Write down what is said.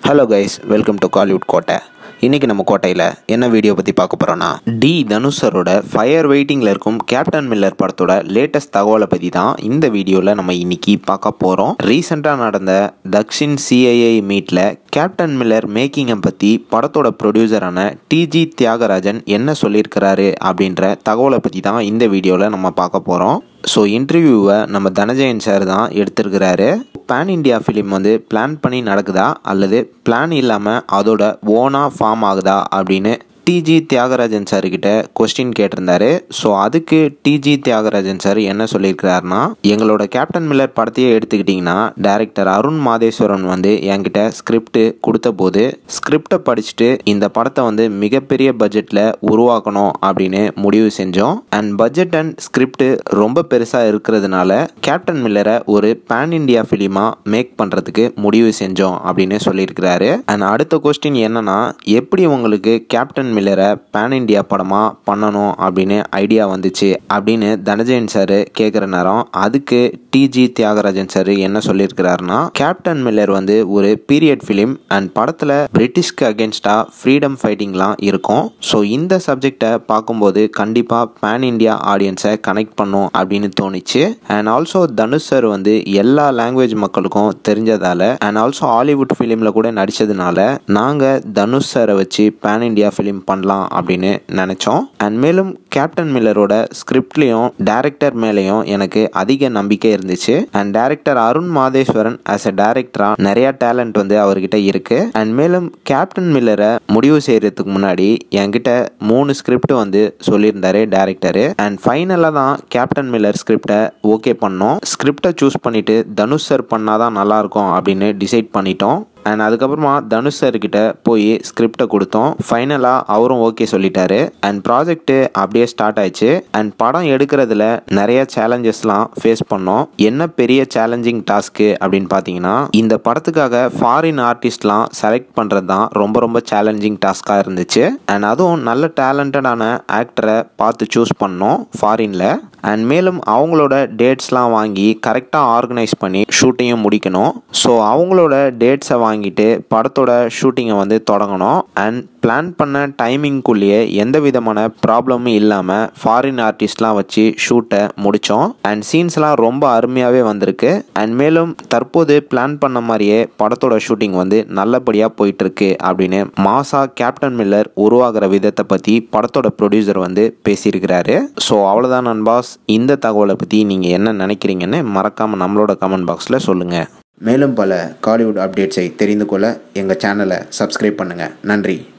hello guys welcome to Kollywood கோட்டை இன்றைக்கி நம்ம கோட்டையில் என்ன வீடியோ பற்றி பார்க்க போகிறோன்னா டி தனுஷரோட ஃபயர் வெயிட்டிங்கில் இருக்கும் கேப்டன் மில்லர் படத்தோட லேட்டஸ்ட் தகவலை பற்றி தான் இந்த வீடியோவில் நம்ம இன்னைக்கு பார்க்க போகிறோம் ரீசெண்டாக நடந்த தக்ஷின் சிஐஐ மீட்டில் கேப்டன் மில்லர் மேக்கிங்கை பற்றி படத்தோட ப்ரொடியூசரான டிஜி தியாகராஜன் என்ன சொல்லியிருக்கிறாரு அப்படின்ற தகவலை பற்றி தான் இந்த வீடியோவில் நம்ம பார்க்க போகிறோம் ஸோ இன்டர்வியூவை நம்ம தனஜயன் சார் தான் எடுத்திருக்கிறாரு பேன் இண்டியா ஃபிலிம் வந்து பிளான் பண்ணி நடக்குதா அல்லது பிளான் இல்லாமல் அதோட ஓனாக ஃபார்ம் ஆகுதா அப்படின்னு டிஜி தியாகராஜன் சார்கிட்ட கொஸ்டின் கேட்டிருந்தாரு ஸோ அதுக்கு டிஜி தியாகராஜன் சார் என்ன சொல்லியிருக்கிறாருன்னா எங்களோட கேப்டன் மில்லர் படத்தையே எடுத்துக்கிட்டிங்கன்னா டேரக்டர் அருண் மாதேஸ்வரன் வந்து என்கிட்ட ஸ்கிரிப்ட் கொடுத்த போது ஸ்கிரிப்டை படிச்சுட்டு இந்த படத்தை வந்து மிகப்பெரிய பட்ஜெட்டில் உருவாக்கணும் அப்படின்னு முடிவு செஞ்சோம் அண்ட் பட்ஜெட் அண்ட் ஸ்கிரிப்ட் ரொம்ப பெருசாக இருக்கிறதுனால கேப்டன் மில்லரை ஒரு பேன் இண்டியா ஃபிலிமாக மேக் பண்ணுறதுக்கு முடிவு செஞ்சோம் அப்படின்னு சொல்லியிருக்கிறாரு அண்ட் அடுத்த கொஸ்டின் என்னன்னா எப்படி உங்களுக்கு கேப்டன் மில்லரை பேன் இண்டியா படமாக பண்ணணும் அப்படின்னு ஐடியா வந்துச்சு அப்படின்னு தனஜயன் சார் கேட்குற நேரம் அதுக்கு டிஜி தியாகராஜன் சார் என்ன சொல்லியிருக்கிறாருன்னா கேப்டன் மில்லர் வந்து ஒரு பீரியட் ஃபிலிம் அண்ட் படத்தில் பிரிட்டிஷ்க்கு அகேன்ஸ்டாக ஃப்ரீடம் ஃபைட்டிங்லாம் இருக்கும் ஸோ இந்த சப்ஜெக்டை பார்க்கும்போது கண்டிப்பாக பேன் இண்டியா ஆடியன்ஸை கனெக்ட் பண்ணும் அப்படின்னு தோணுச்சு அண்ட் ஆல்சோ தனுஷ் சார் வந்து எல்லா லாங்குவேஜ் மக்களுக்கும் தெரிஞ்சதால அண்ட் ஆல்சோ ஹாலிவுட் ஃபிலிமில் கூட நடித்ததுனால நாங்கள் தனுஷ் சாரை வச்சு பேன் இண்டியா ஃபிலிம் பண்ணலாம் அப்படின்னு நினச்சோம் அண்ட் மேலும் கேப்டன் மில்லரோட ஸ்கிரிப்ட்லேயும் டேரக்டர் மேலேயும் எனக்கு அதிக நம்பிக்கை இருந்துச்சு and director Arun Matheswaran as a டேரக்டராக நிறைய டேலண்ட் வந்து அவர்கிட்ட இருக்கு அண்ட் மேலும் கேப்டன் மில்லரை முடிவு செய்யறதுக்கு முன்னாடி என்கிட்ட மூணு ஸ்கிரிப்ட் வந்து சொல்லியிருந்தாரு டேரக்டரு அண்ட் ஃபைனலாக தான் கேப்டன் மில்லர் ஸ்கிரிப்டை ஓகே பண்ணோம் ஸ்கிரிப்டை சூஸ் பண்ணிட்டு தனுஷ் சார் பண்ணாதான் நல்லா இருக்கும் அப்படின்னு டிசைட் பண்ணிட்டோம் அண்ட் அதுக்கப்புறமா தனுஷ் சார்கிட்ட போய் ஸ்கிரிப்டை கொடுத்தோம் ஃபைனலாக அவரும் ஓகே சொல்லிட்டாரு அண்ட் ப்ராஜெக்ட்டு அப்படியே ஸ்டார்ட் ஆயிடுச்சு அண்ட் படம் எடுக்கிறதுல நிறைய சேலஞ்சஸ்லாம் ஃபேஸ் பண்ணோம் என்ன பெரிய சேலஞ்சிங் டாஸ்க்கு அப்படின்னு பார்த்தீங்கன்னா இந்த படத்துக்காக ஃபாரின் ஆர்டிஸ்ட்லாம் செலக்ட் பண்ணுறது தான் ரொம்ப ரொம்ப சேலஞ்சிங் டாஸ்க்காக இருந்துச்சு அண்ட் அதுவும் நல்ல டேலண்டடான ஆக்டரை பார்த்து சூஸ் பண்ணோம் ஃபாரினில் அண்ட் மேலும் அவங்களோட டேட்ஸ்லாம் வாங்கி கரெக்டாக ஆர்கனைஸ் பண்ணி ஷூட்டிங்கும் முடிக்கணும் ஸோ அவங்களோட டேட்ஸை வாங்கிட்டு படத்தோட ஷூட்டிங்கை வந்து தொடங்கணும் அண்ட் பிளான் பண்ண டைமிங்குள்ளேயே எந்த விதமான ப்ராப்ளமும் இல்லாமல் ஃபாரின் ஆர்டிஸ்ட்லாம் வச்சு ஷூட்டை முடித்தோம் அண்ட் சீன்ஸ்லாம் ரொம்ப அருமையாகவே வந்திருக்கு அண்ட் மேலும் தற்போது பிளான் பண்ண மாதிரியே படத்தோட ஷூட்டிங் வந்து நல்லபடியாக போயிட்டுருக்கு அப்படின்னு மாசா கேப்டன் மில்லர் உருவாகிற விதத்தை பற்றி படத்தோட ப்ரொடியூசர் வந்து பேசியிருக்கிறாரு ஸோ அவ்வளோதான் நண்பாஸ் இந்த தகவலை பற்றி நீங்கள் என்ன நினைக்கிறீங்கன்னு மறக்காமல் நம்மளோட கமெண்ட் பாக்ஸில் சொல்லுங்கள் மேலும் பல காலிவுட் அப்டேட்ஸை தெரிந்து கொள்ள எங்கள் சேனலை சப்ஸ்கிரைப் பண்ணுங்கள் நன்றி